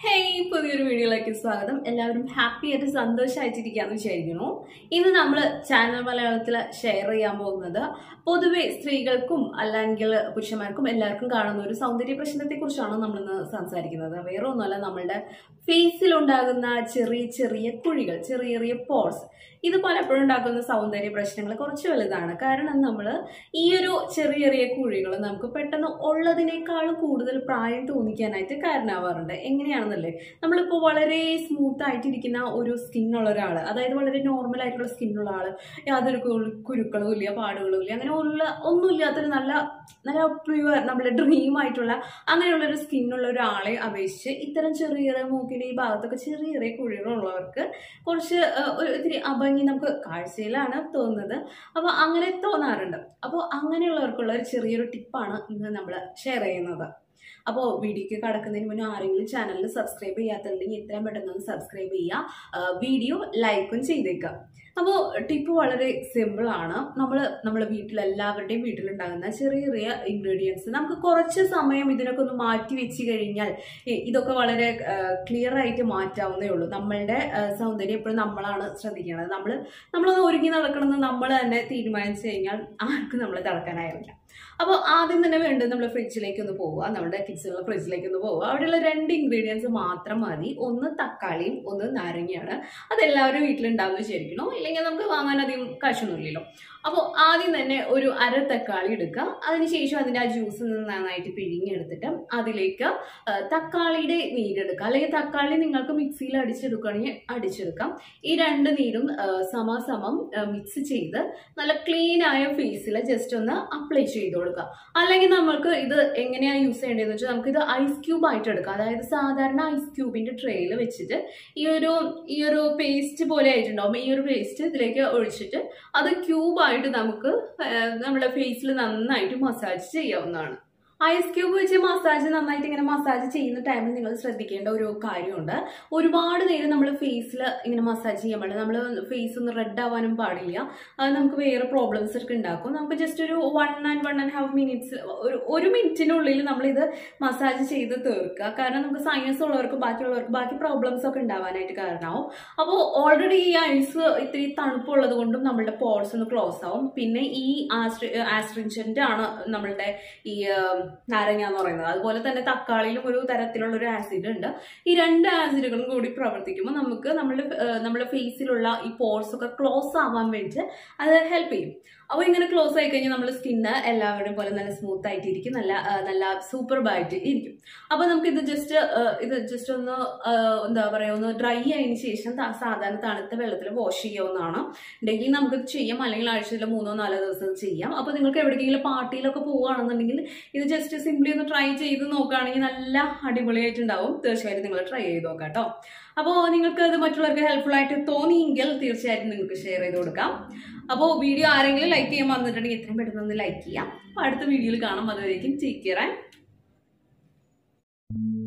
hey പുതിയൊരു വീഡിയോയിലേക്ക് സ്വാഗതം എല്ലാവരും ഹാപ്പി ആയിട്ട് സന്തോഷമായിട്ടിരിക്കാന്ന് വിചാരിക്കുന്നു ഇന്ന് നമ്മൾ ചാനൽ മലയാളത്തിൽ ഷെയർ ചെയ്യാൻ പോകുന്നത് പൊതുവെ സ്ത്രീകൾക്കും അല്ലെങ്കിൽ പുരുഷന്മാർക്കും എല്ലാവർക്കും കാണുന്ന ഒരു സൗന്ദര്യ പ്രശ്നത്തെ കുറിച്ചാണ് നമ്മളിന്ന് സംസാരിക്കുന്നത് വേറെ ഒന്നുമല്ല നമ്മളുടെ ഫേസിൽ ഉണ്ടാകുന്ന ചെറിയ ചെറിയ കുഴികൾ ചെറിയ ചെറിയ പോർസ് ഇത് പലപ്പോഴും ഉണ്ടാക്കുന്ന സൗന്ദര്യ പ്രശ്നങ്ങൾ കുറച്ച് വലുതാണ് കാരണം നമ്മൾ ഈ ഒരു ചെറിയ ചെറിയ കുഴികൾ നമുക്ക് പെട്ടെന്ന് ഉള്ളതിനേക്കാളും കൂടുതൽ പ്രായം തോന്നിക്കാനായിട്ട് കാരണമാവാറുണ്ട് എങ്ങനെയാണെന്നല്ലേ നമ്മളിപ്പോൾ വളരെ സ്മൂത്ത് ആയിട്ടിരിക്കുന്ന ഒരു സ്കിന്നുള്ള ഒരാൾ അതായത് വളരെ നോർമൽ ആയിട്ടുള്ള സ്കിന്നുള്ള ആൾ യാതൊരു കു- കുരുക്കളും ഇല്ല പാടുകളും ഇല്ല അങ്ങനെ ഉള്ള ഒന്നുമില്ലാത്തൊരു നല്ല നല്ല പ്യുവർ നമ്മുടെ ഡ്രീം ആയിട്ടുള്ള അങ്ങനെയുള്ള ഒരു സ്കിന്നുള്ള ഒരാളെ അപേക്ഷിച്ച് ഇത്തരം ചെറിയ ചെറിയ മൂക്കിൻ്റെ ഈ ഭാഗത്തൊക്കെ ചെറിയ ചെറിയ കുഴികളുള്ളവർക്ക് കുറച്ച് ആ, ഒരു ഇത്തിരി അഭംഗി നമുക്ക് കാഴ്ചയിലാണ് തോന്നുന്നത് അപ്പോൾ അങ്ങനെ തോന്നാറുണ്ട് അപ്പോൾ അങ്ങനെയുള്ളവർക്കുള്ള ഒരു ചെറിയൊരു ടിപ്പാണ് ഇന്ന് നമ്മൾ ഷെയർ ചെയ്യുന്നത് അപ്പോൾ വീഡിയോക്ക് കടക്കുന്നതിന് മുന്നേ ആരെങ്കിലും ചാനലിൽ സബ്സ്ക്രൈബ് ചെയ്യാത്തുണ്ടെങ്കിൽ ഇത്രയും പെട്ടെന്ന് ഒന്ന് സബ്സ്ക്രൈബ് ചെയ്യുക വീഡിയോ ലൈക്കും ചെയ്തേക്കുക അപ്പോൾ ടിപ്പ് വളരെ സിമ്പിൾ ആണ് നമ്മൾ നമ്മുടെ വീട്ടിലെല്ലാവരുടെയും വീട്ടിലുണ്ടാകുന്ന ചെറിയ ചെറിയ ഇൻഗ്രീഡിയൻസ് നമുക്ക് കുറച്ച് സമയം ഇതിനൊക്കെ ഒന്ന് മാറ്റി വെച്ച് കഴിഞ്ഞാൽ ഇ- ഇതൊക്കെ വളരെ ക്ലിയർ ആയിട്ട് മാറ്റാവുന്നേ ഉള്ളൂ നമ്മളുടെ ആ, സൗന്ദര്യം എപ്പോഴും നമ്മളാണ് ശ്രദ്ധിക്കേണ്ടത് നമ്മൾ നമ്മളൊന്ന് ഒരുങ്ങി നടക്കണമെന്ന് നമ്മൾ തന്നെ തീരുമാനിച്ചു കഴിഞ്ഞാൽ ആർക്കും നമ്മളെ തടക്കാനായിരിക്കാം അപ്പോൾ ആദ്യം തന്നെ വേണ്ടത് നമ്മൾ ഫ്രിഡ്ജിലേക്ക് ഒന്ന് പോവുക നമ്മുടെ കിച്ചണിലെ ഫ്രിഡ്ജിലേക്ക് ഒന്ന് പോവുക അവിടെയുള്ള രണ്ട് ഇൻഗ്രീഡിയൻസ് മാത്രം മതി ഒന്ന് തക്കാളിയും ഒന്ന് നാരങ്ങയാണ് അതെല്ലാവരും വീട്ടിലുണ്ടാവുന്ന വിചാരിക്കണോ ഇല്ലെങ്കിൽ നമുക്ക് വാങ്ങാൻ അധികം കാശൊന്നുമില്ലല്ലോ അപ്പോൾ ആദ്യം തന്നെ ഒരു അര തക്കാളി എടുക്കുക അതിനുശേഷം അതിൻ്റെ ആ ജ്യൂസ് നന്നായിട്ട് പിഴിഞ്ഞെടുത്തിട്ട് അതിലേക്ക് ആ, തക്കാളിയുടെ നീരെടുക്കുക അല്ലെങ്കിൽ തക്കാളി നിങ്ങൾക്ക് മിക്സിയിൽ അടിച്ചെടുക്കുകയാണെങ്കിൽ അടിച്ചെടുക്കാം ഈ രണ്ട് നീരും ആ, സമാസമം മിക്സ് ചെയ്ത് നല്ല ക്ലീൻ ആയ ഫേസിൽ ജസ്റ്റ് ഒന്ന് അപ്ലൈ ചെയ്ത് കൊടുക്കുക അല്ലെങ്കിൽ നമ്മൾക്ക് ഇത് എങ്ങനെയാണ് യൂസ് ചെയ്യേണ്ടതെന്ന് വെച്ചാൽ നമുക്ക് ഇത് ഐസ് ക്യൂബ് ആയിട്ട് എടുക്കാം അതായത് സാധാരണ ഐസ് ക്യൂബിന്റെ ട്രേയിൽ വെച്ചിട്ട് ഈ ഒരു ഈ ഒരു പേസ്റ്റ് പോലെ ആയിട്ടുണ്ടാവും ഈ ഒരു പേസ്റ്റ് ഇതിലേക്ക് ഒഴിച്ചിട്ട് അത് ക്യൂബായിട്ട് നമുക്ക് ആ, നമ്മുടെ ഫേസിൽ നന്നായിട്ട് മസാജ് ചെയ്യാവുന്നതാണ് ഐസ് ക്യൂബ് വെച്ച് മസാജ് നന്നായിട്ട് ഇങ്ങനെ മസാജ് ചെയ്യുന്ന ടൈമിൽ നിങ്ങൾ ശ്രദ്ധിക്കേണ്ട ഒരു കാര്യമുണ്ട് ഒരുപാട് നേരം നമ്മൾ ഫേസിൽ ഇങ്ങനെ മസാജ് ചെയ്യാൻ പാടില്ല നമ്മൾ ഫേസ് ഒന്ന് റെഡ് ആവാനും പാടില്ല അത് നമുക്ക് വേറെ പ്രോബ്ലംസ് ഒക്കെ ഉണ്ടാക്കും നമുക്ക് ജസ്റ്റ് ഒരു one and one and half minutes ഒരു ഒരു മിനിറ്റിനുള്ളിൽ നമ്മളിത് മസാജ് ചെയ്ത് തീർക്കുക കാരണം നമുക്ക് സയൻസ് ഉള്ളവർക്ക് ബാക്കിയുള്ളവർക്ക് ബാക്കി പ്രോബ്ലംസ് ഒക്കെ ഉണ്ടാവാനായിട്ട് കാരണമാവും അപ്പോൾ ഓൾറെഡി ഈ ഐസ് ഇത്തിരി തണുപ്പുള്ളത് കൊണ്ടും നമ്മളുടെ പോർട്സ് ഒന്ന് ക്ലോസ് ആവും പിന്നെ ഈ ആസ്ട്രിഞ്ചൻ്റ് ആണ് നമ്മളുടെ ഈ ഉം, നാരങ്ങ എന്ന് പറയുന്നത് അതുപോലെ തന്നെ തക്കാളിയിലും ഒരു തരത്തിലുള്ള ഒരു ആസിഡ് ഉണ്ട് ഈ രണ്ട് ആസിഡുകളും കൂടി പ്രവർത്തിക്കുമ്പോൾ നമുക്ക് നമ്മുടെ ഏഹ്, നമ്മുടെ ഫേസിലുള്ള ഈ പോർസ് ഒക്കെ ക്ലോസ് ആവാൻ വേണ്ടിയിട്ട് അത് ഹെൽപ്പ് ചെയ്യും അപ്പോൾ ഇങ്ങനെ ക്ലോസ് ആയി കഴിഞ്ഞാൽ നമ്മുടെ സ്കിന്ന് എല്ലാവരുടെയും പോലെ നല്ല സ്മൂത്ത് ആയിട്ട് ഇരിക്കും നല്ല ആ, നല്ല സൂപ്പർബായിട്ട് ഇരിക്കും അപ്പോൾ നമുക്ക് ഇത് ജസ്റ്റ് ഇത് ജസ്റ്റ് ഒന്ന് ആ, എന്താ പറയുക ഒന്ന് ഡ്രൈ ആയതിനു ശേഷം ത- സാധാരണ തണുത്ത വെള്ളത്തിൽ വാഷ് ചെയ്യാവുന്നതാണ് ഡെയിലി നമുക്ക് ഇത് ചെയ്യാം അല്ലെങ്കിൽ ആഴ്ചയിൽ മൂന്നോ നാലോ ദിവസം ചെയ്യാം അപ്പോൾ നിങ്ങൾക്ക് എവിടേക്കെങ്കിലും പാർട്ടിയിലൊക്കെ പോവുകയാണെന്നുണ്ടെങ്കിൽ ഇത് ജസ്റ്റ് സിംപ്ലി ഒന്ന് ട്രൈ ചെയ്ത് നോക്കുകയാണെങ്കിൽ നല്ല അടിപൊളിയായിട്ടുണ്ടാവും തീർച്ചയായിട്ടും നിങ്ങൾ ട്രൈ ചെയ്ത് നോക്കാം കേട്ടോ അപ്പോൾ നിങ്ങൾക്ക് അത് മറ്റുള്ളവർക്ക് ഹെൽപ്ഫുൾ ആയിട്ട് തോന്നിയെങ്കിൽ തീർച്ചയായിട്ടും നിങ്ങൾക്ക് ഷെയർ ചെയ്ത് കൊടുക്കാം അപ്പോൾ വീഡിയോ ആരെങ്കിലും ലൈക്ക് ചെയ്യാൻ വന്നിട്ടുണ്ടെങ്കിൽ എത്രയും പെട്ടെന്ന് ഒന്ന് ലൈക്ക് ചെയ്യാം അപ്പോൾ അടുത്ത വീഡിയോയിൽ കാണാം അതുവരേക്കും ടേക്ക് കെയർ ആൻഡ്